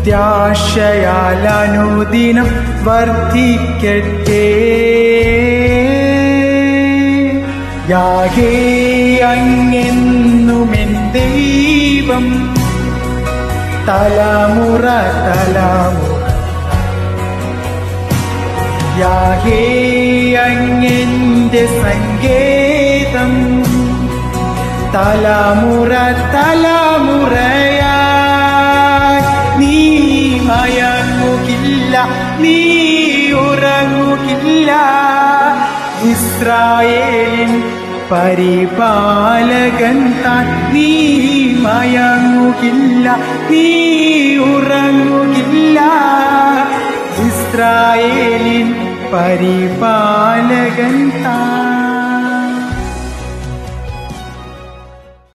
പ്രത്യാശയാൽ അനുദിനം വർദ്ധിക്കട്ടെ യാഹേ അങ്ങെന്നുമെൻ ദൈവം തലമുറ തലമുറ യാഹേ അങ്ങെന്റെ സങ്കേതം തലമുറ തലമുറയായി നീ മയങ്ങുകില്ല നീ ഉറങ്ങുകില്ല ഇസ്രായേലിൻ പരിപാലകൻ താൻ നീ മയങ്ങുകില്ല നീ ഉറങ്ങുകില്ല ഇസ്രായേലിൻ പരിപാലകൻ താൻ